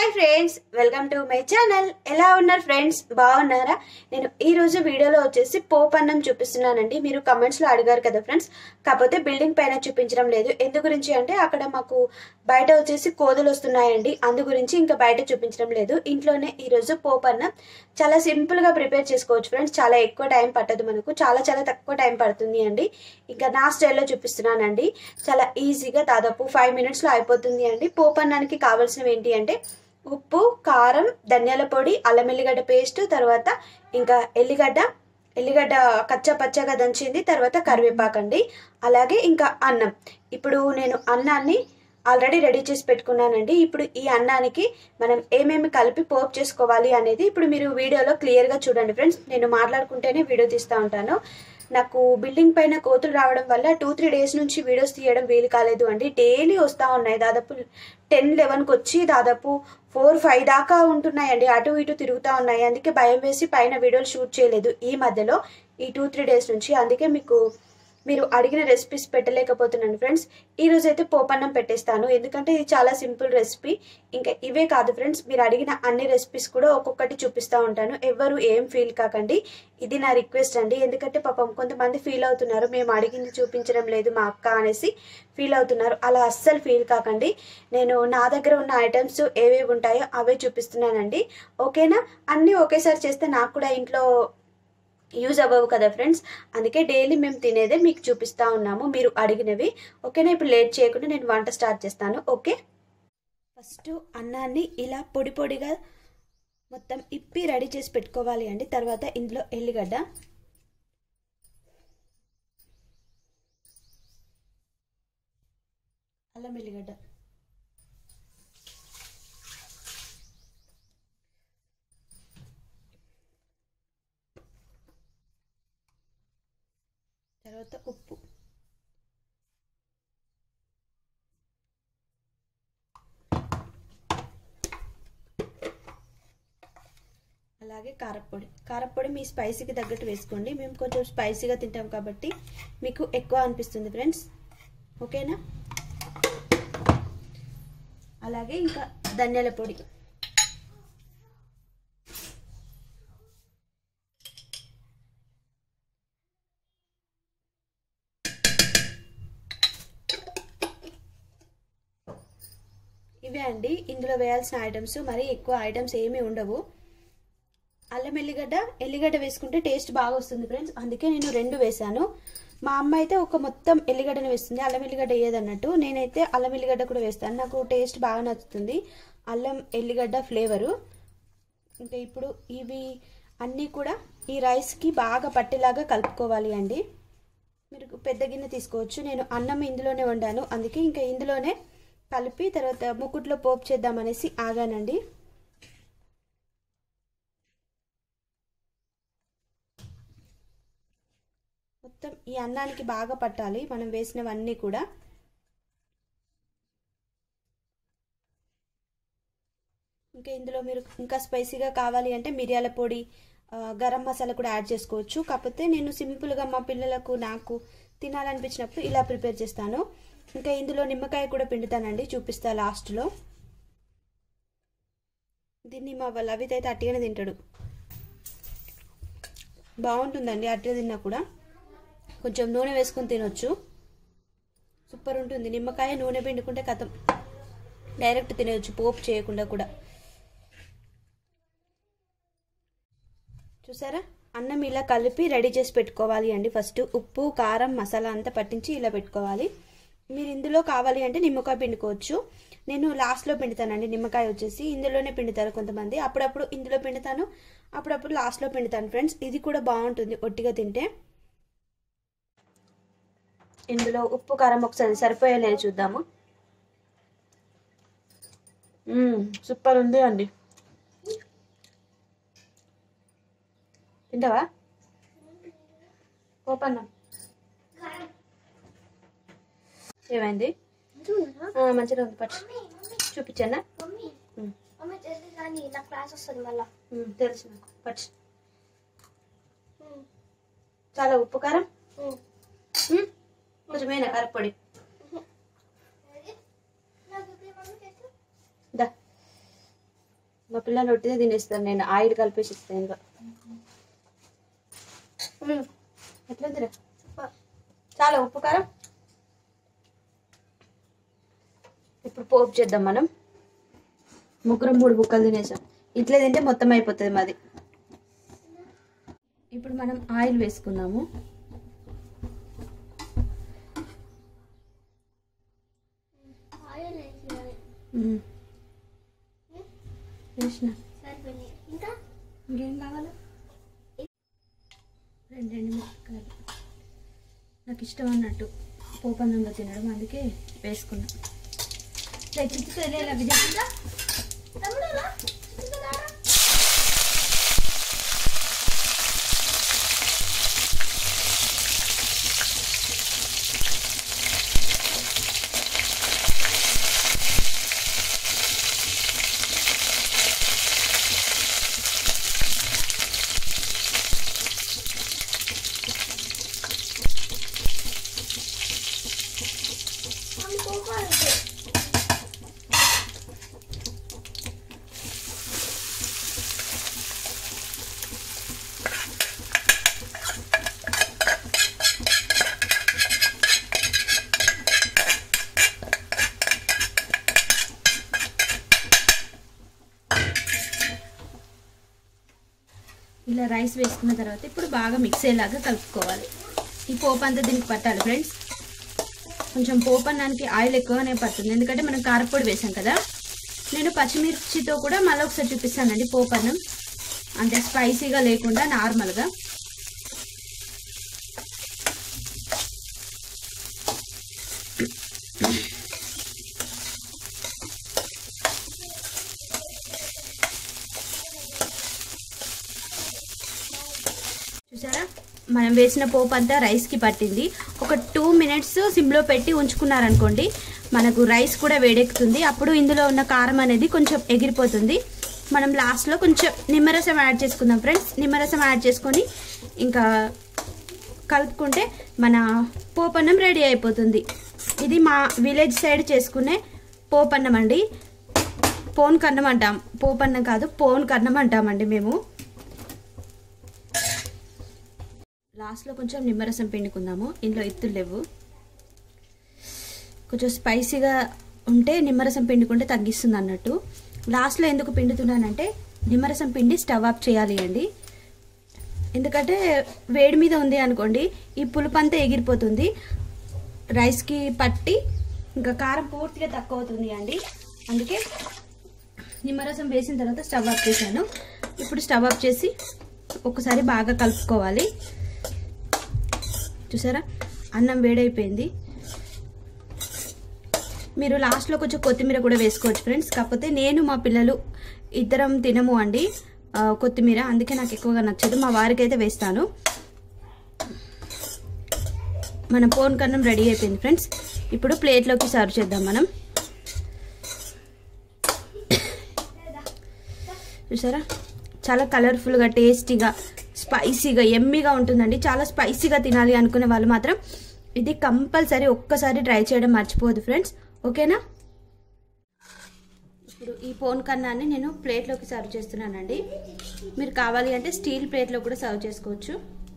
Hi friends welcome to my channel ఎలా ఉన్నారు friends బాగున్నారా నేను ఈ రోజు వీడియోలో వచ్చేసి పోపు అన్నం చూపిస్తున్నానండి మీరు కమెంట్స్ లో అడిగారు కదా ఫ్రెండ్స్ కాకపోతే బిల్డింగ్ పైన చూపించడం లేదు ఎందు గురించి అంటే అక్కడ మాకు బయట వచ్చేసి కోతులు వస్తున్నాయండి అందు గురించి ఇంకా బయట చూపించడం లేదు ఇంట్లోనే ఈ రోజు పోపు అన్నం చాలా సింపుల్ గా ప్రిపేర్ చేసుకోవచ్చు ఫ్రెండ్స్ చాలా ఎక్కువ టైం పట్టదు మనకు చాలా చాలా తక్కువ టైం పడుతుంది అండి ఇంకా నా స్టైల్లో చూపిస్తున్నానండి చాలా ఈజీగా దాదాపు ఫైవ్ మినిట్స్లో అయిపోతుంది అండి పోపు అన్నానికి కావాల్సినవి ఏంటి అంటే ఉప్పు కారం ధనియాల పొడి అల్లం ఎల్లిగడ్డ పేస్ట్ తర్వాత ఇంకా ఎల్లిగడ్డ ఎల్లిగడ్డ కచ్చా పచ్చగా దంచింది తర్వాత కరివేపాకు అండి అలాగే ఇంకా అన్నం ఇప్పుడు నేను అన్నాన్ని ఆల్రెడీ రెడీ చేసి పెట్టుకున్నానండి ఇప్పుడు ఈ అన్నానికి మనం ఏమేమి కలిపి పోపు చేసుకోవాలి అనేది ఇప్పుడు మీరు వీడియోలో క్లియర్గా చూడండి ఫ్రెండ్స్ నేను మాట్లాడుకుంటేనే వీడియో తీస్తూ ఉంటాను నాకు బిల్డింగ్ పైన కోతులు రావడం వల్ల టూ త్రీ డేస్ నుంచి వీడియోస్ తీయడం వీలు కాలేదు అండి డైలీ వస్తూ ఉన్నాయి దాదాపు టెన్ లెవెన్కి వచ్చి దాదాపు ఫోర్ ఫైవ్ దాకా ఉంటున్నాయండి అటు ఇటు తిరుగుతూ ఉన్నాయి అందుకే భయం వేసి పైన వీడియోలు షూట్ చేయలేదు ఈ మధ్యలో ఈ టూ త్రీ డేస్ నుంచి అందుకే మీకు మీరు అడిగిన రెసిపీస్ పెట్టలేకపోతున్నాను ఫ్రెండ్స్ ఈ రోజు అయితే పోపన్నం పెట్టేస్తాను ఎందుకంటే ఇది చాలా సింపుల్ రెసిపీ ఇంకా ఇవే కాదు ఫ్రెండ్స్ మీరు అడిగిన అన్ని రెసిపీస్ కూడా ఒక్కొక్కటి చూపిస్తూ ఉంటాను ఎవరు ఏం ఫీల్ కాకండి ఇది నా రిక్వెస్ట్ అండి ఎందుకంటే పాపం కొంతమంది ఫీల్ అవుతున్నారు మేము అడిగింది చూపించడం లేదు మా అక్క అనేసి ఫీల్ అవుతున్నారు అలా అస్సలు ఫీల్ కాకండి నేను నా దగ్గర ఉన్న ఐటమ్స్ ఏవేవి ఉంటాయో అవే చూపిస్తున్నానండి ఓకేనా అన్నీ ఒకేసారి చేస్తే నాకు కూడా ఇంట్లో యూజ్ అవ్వవు కదా ఫ్రెండ్స్ అందుకే డైలీ మేము తినేదే మీకు చూపిస్తూ ఉన్నాము మీరు అడిగినవి ఓకేనా ఇప్పుడు లేట్ చేయకుండా నేను వంట స్టార్ట్ చేస్తాను ఓకే ఫస్ట్ అన్నాన్ని ఇలా పొడి పొడిగా మొత్తం ఇప్పి రెడీ చేసి పెట్టుకోవాలి అండి తర్వాత ఇందులో ఎల్లిగడ్డ అల్లం ఎల్లిగడ్డ తర్వాత ఉప్పు అలాగే కారప్పొడి కారప్పొడి మీ స్పైసీకి తగ్గట్టు వేసుకోండి మేము కొంచెం స్పైసీగా తింటాం కాబట్టి మీకు ఎక్కువ అనిపిస్తుంది ఫ్రెండ్స్ ఓకేనా అలాగే ఇంకా ధనియాల పొడి ఇవే అండి ఇందులో వేయాల్సిన ఐటమ్స్ మరి ఎక్కువ ఐటమ్స్ ఏమీ ఉండవు అల్లం ఎల్లిగడ్డ ఎల్లిగడ్డ వేసుకుంటే టేస్ట్ బాగా వస్తుంది ఫ్రెండ్స్ అందుకే నేను రెండు వేసాను మా అమ్మ అయితే ఒక మొత్తం ఎల్లిగడ్డను వేస్తుంది అల్లం ఎల్లిగడ్డ వేయదన్నట్టు నేనైతే అల్లం ఎల్లిగడ్డ కూడా వేస్తాను నాకు టేస్ట్ బాగా నచ్చుతుంది అల్లం ఎల్లిగడ్డ ఫ్లేవరు ఇంకా ఇప్పుడు ఇవి అన్నీ కూడా ఈ రైస్కి బాగా పట్టేలాగా కలుపుకోవాలి అండి మీరు పెద్ద గిన్నె తీసుకోవచ్చు నేను అన్నం ఇందులోనే వండాను అందుకే ఇంకా ఇందులోనే కలిపి తర్వాత ముక్కుట్లో పోపు చేద్దామనేసి ఆగానండి మొత్తం ఈ అన్నానికి బాగా పట్టాలి మనం వేసినవన్నీ కూడా ఇంకా ఇందులో మీరు ఇంకా స్పైసీగా కావాలి అంటే మిరియాల పొడి గరం మసాలా కూడా యాడ్ చేసుకోవచ్చు కాకపోతే నేను సింపుల్గా మా పిల్లలకు నాకు తినాలనిపించినప్పుడు ఇలా ప్రిపేర్ చేస్తాను ఇంకా ఇందులో నిమ్మకాయ కూడా పిండుతానండి చూపిస్తా లాస్ట్లో దీన్ని మా లవిత్ అయితే అట్టిగానే తింటాడు బాగుంటుందండి అట్టిగా తిన్నా కూడా కొంచెం నూనె వేసుకొని తినొచ్చు సూపర్ ఉంటుంది నిమ్మకాయ నూనె పిండుకుంటే కథం డైరెక్ట్ తినవచ్చు పోపు చేయకుండా కూడా చూసారా అన్నం ఇలా కలిపి రెడీ చేసి పెట్టుకోవాలి అండి ఫస్ట్ ఉప్పు కారం మసాలా అంతా పట్టించి ఇలా పెట్టుకోవాలి మీరు ఇందులో కావాలి అంటే నిమ్మకాయ పిండుకోవచ్చు నేను లాస్ట్లో పిండుతానండి నిమ్మకాయ వచ్చేసి ఇందులోనే పిండుతారు కొంతమంది అప్పుడప్పుడు ఇందులో పిండుతాను అప్పుడప్పుడు లాస్ట్లో పిండుతాను ఫ్రెండ్స్ ఇది కూడా బాగుంటుంది ఒట్టిగా తింటే ఇందులో ఉప్పు కారం ఒకసారి సరిపోయలేదు చూద్దాము సూపర్ ఉంది అండి తింటావా ఓపన్నా ఏమైంది మంచిగా ఉంది పట్టు చూపించానా నాకు క్లాస్ వస్తుంది మళ్ళా తెలుసు నాకు పట్టు చాలా ఉప్పు కారం కొంచెం వేనా కారపొడి దా మా పిల్లలు ఒట్టిదే తినేస్తాను నేను ఆయిల్ కలిపేసి ఇస్తాను ఇంకా ఎట్లా తిరా చాలా ఉప్పు కారం ఇప్పుడు పోపు చేద్దాం మనం ముగ్గురం మూడు బుక్కలు తినేసాం ఇట్లా తింటే మొత్తం అయిపోతుంది మాది ఇప్పుడు మనం ఆయిల్ వేసుకుందాము ఆయిల్ వేసినాను. ఉమ్. వేసిన సరిపోయింది. ఇంకా ఇంకేం కావాలి రెండు రెండు మిరపకాయలు నాకు ఇష్టం అన్నట్టు పోపన్నంలో తినడం అందుకే వేసుకున్నా చిచ్చు తెలియాలి విజయ్ తమ్ముడు రా. ఇంకా రా. మమ్మీ కోపాలు ఇలా రైస్ వేసుకున్న తర్వాత ఇప్పుడు బాగా మిక్స్ అయ్యేలాగా కలుపుకోవాలి ఈ పోపు అంతా దీనికి పట్టాలి ఫ్రెండ్స్ కొంచెం పోపు అన్నానికి ఆయిల్ ఎక్కువనే పడుతుంది ఎందుకంటే మనం కారపొడి వేసాం కదా నేను పచ్చిమిర్చితో కూడా మళ్ళీ ఒకసారి చూపిస్తానండి పోపు అన్నం అంటే స్పైసీగా లేకుండా నార్మల్గా చూసారా మనం వేసిన పోపు అంతా రైస్కి పట్టింది ఒక టూ మినిట్స్ సిమ్లో పెట్టి ఉంచుకున్నారనుకోండి మనకు రైస్ కూడా వేడెక్కుతుంది అప్పుడు ఇందులో ఉన్న కారం అనేది కొంచెం ఎగిరిపోతుంది మనం లాస్ట్లో కొంచెం నిమ్మరసం యాడ్ చేసుకుందాం ఫ్రెండ్స్ నిమ్మరసం యాడ్ చేసుకొని ఇంకా కలుపుకుంటే మన పోపన్నం రెడీ అయిపోతుంది ఇది మా విలేజ్ సైడ్ చేసుకునే పోపన్నం అండి పోన్ కన్నం అంటాం పోపన్నం కాదు పోన్ కన్నం అంటామండి మేము లాస్ట్లో కొంచెం నిమ్మరసం పిండుకుందాము ఇందులో ఎత్తులు లేవు కొంచెం స్పైసీగా ఉంటే నిమ్మరసం పిండుకుంటే తగ్గిస్తుంది అన్నట్టు లాస్ట్లో ఎందుకు పిండుతున్నానంటే నిమ్మరసం పిండి స్టవ్ ఆఫ్ చేయాలి అండి ఎందుకంటే వేడి మీద ఉంది అనుకోండి ఈ పులుపు అంతా ఎగిరిపోతుంది రైస్కి పట్టి ఇంకా కారం పూర్తిగా తక్కువ అవుతుంది అండి అందుకే నిమ్మరసం వేసిన తర్వాత స్టవ్ ఆఫ్ చేశాను ఇప్పుడు స్టవ్ ఆఫ్ చేసి ఒకసారి బాగా కలుపుకోవాలి చూసారా అన్నం వేడైపోయింది మీరు లాస్ట్లో కొంచెం కొత్తిమీర కూడా వేసుకోవచ్చు ఫ్రెండ్స్ కాకపోతే నేను మా పిల్లలు ఇద్దరం తినము అండి ఆ, కొత్తిమీర అందుకే నాకు ఎక్కువగా నచ్చదు మా వారికి అయితే వేస్తాను మన పోన్ కన్నం రెడీ అయిపోయింది ఫ్రెండ్స్ ఇప్పుడు ప్లేట్లోకి సర్వ్ చేద్దాం మనం చూసారా చాలా కలర్ఫుల్గా టేస్టీగా స్పైసీగా ఎమ్మీగా ఉంటుందండి చాలా స్పైసీగా తినాలి అనుకునే వాళ్ళు మాత్రం ఇది కంపల్సరీ ఒక్కసారి ట్రై చేయడం మర్చిపోదు ఫ్రెండ్స్ ఓకేనా ఇప్పుడు ఈ పోన్ కన్నాన్ని నేను ప్లేట్లోకి సర్వ్ చేస్తున్నానండి మీరు కావాలి అంటే స్టీల్ ప్లేట్లో కూడా సర్వ్ చేసుకోవచ్చు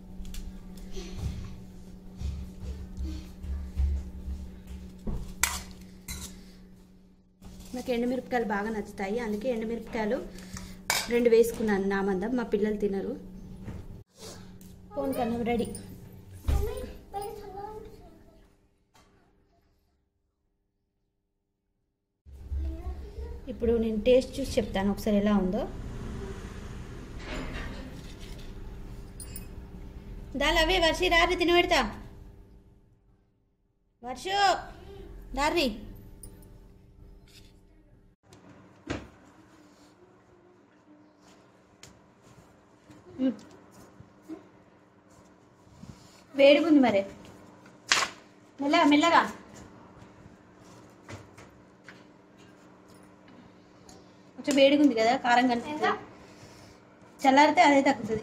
నాకు ఎండుమిరపకాయలు బాగా నచ్చుతాయి అందుకే ఎండుమిరపకాయలు రెండు వేసుకున్నాను నా మందం మా పిల్లలు తినరు ఫోన్ కన్నం రెడీ మమ్మీ పైన చల్లగా ఉంటుంది. ఇప్పుడు నేను టేస్ట్ చూసి చెప్తాను ఒకసారి ఎలా ఉందో దాల్ అవే వర్షి రారి తినబెడతా వర్షు దారి వేడిగుంది మరి మెల్లగా మెల్లగా కొంచెం వేడిగా ఉంది కదా కారం కనిపిస్తుంది చల్లారితే అదే తగ్గుతుంది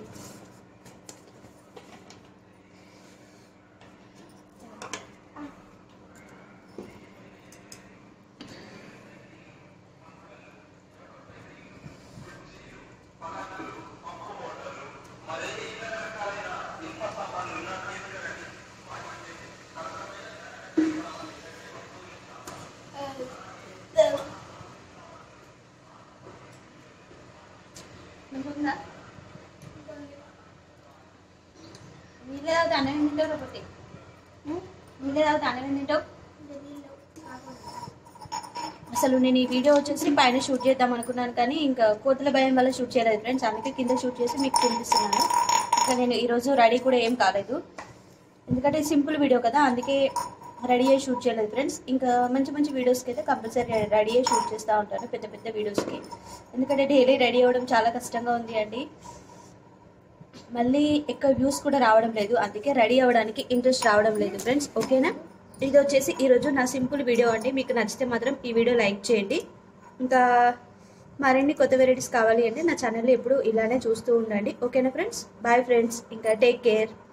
ఉంటుందా నీళ్ళే తాగుతా అన్నం తింటావు ఒకటి నీళ్ళే తాగుతా అన్నం తింటావు అసలు నేను ఈ వీడియో వచ్చేసి పైన షూట్ చేద్దాం అనుకున్నాను కానీ ఇంకా కోతుల భయం వల్ల షూట్ చేయలేదు ఫ్రెండ్స్ అందుకే కింద షూట్ చేసి మీకు చూపిస్తున్నాను ఇంకా నేను ఈరోజు రెడీ కూడా ఏం కాలేదు ఎందుకంటే సింపుల్ వీడియో కదా అందుకే రెడీ అయ్యి షూట్ చేయలేదు ఫ్రెండ్స్ ఇంకా మంచి మంచి వీడియోస్కి అయితే కంపల్సరీ రెడీ అయ్యి షూట్ చేస్తూ ఉంటాను పెద్ద పెద్ద వీడియోస్కి ఎందుకంటే డైలీ రెడీ అవ్వడం చాలా కష్టంగా ఉంది అండి మళ్ళీ ఎక్కువ వ్యూస్ కూడా రావడం లేదు అందుకే రెడీ అవ్వడానికి ఇంట్రెస్ట్ రావడం లేదు ఫ్రెండ్స్ ఓకేనా ఇది వచ్చేసి ఈరోజు నా సింపుల్ వీడియో అండి మీకు నచ్చితే మాత్రం ఈ వీడియో లైక్ చేయండి ఇంకా మరిన్ని కొత్త వెరైటీస్ కావాలి అంటే నా ఛానల్లో ఎప్పుడు ఇలానే చూస్తూ ఉండండి ఓకేనా ఫ్రెండ్స్ బాయ్ ఫ్రెండ్స్ ఇంకా టేక్ కేర్